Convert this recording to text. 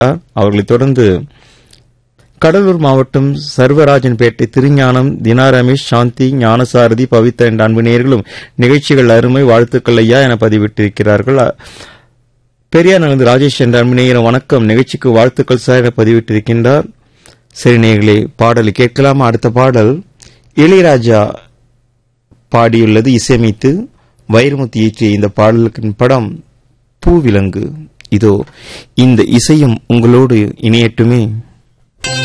அவர்களைத் தொடர்ந்து கடலூர் மாவட்டம் சர்வராஜன்பேட்டை திருஞானம் தினா ரமேஷ் சாந்தி ஞானசாரதி பவித்ரா என்ற அன்பு நேயர்களும் நிகழ்ச்சிகள் அருமை வாழ்த்துக்கள் ஐயா என பதிவிட்டிருக்கிறார்கள் அ- பெரியார் நகர்ந்து ராஜேஷ் என்ற அன்பு நேயரும் வணக்கம் நிகழ்ச்சிக்கு வாழ்த்துக்கள் சார் என பதிவிட்டிருக்கின்றார் சரி நேயர்களே பாடலை கேட்கலாமா அடுத்த பாடல் இளையராஜா பாடியுள்ளது இசையமைத்து வைரமுத்து இயற்றிய இந்த பாடலுக்கின் படம் பூவிலங்கு இதோ இந்த இசையும் உங்களோடு இணையட்டுமே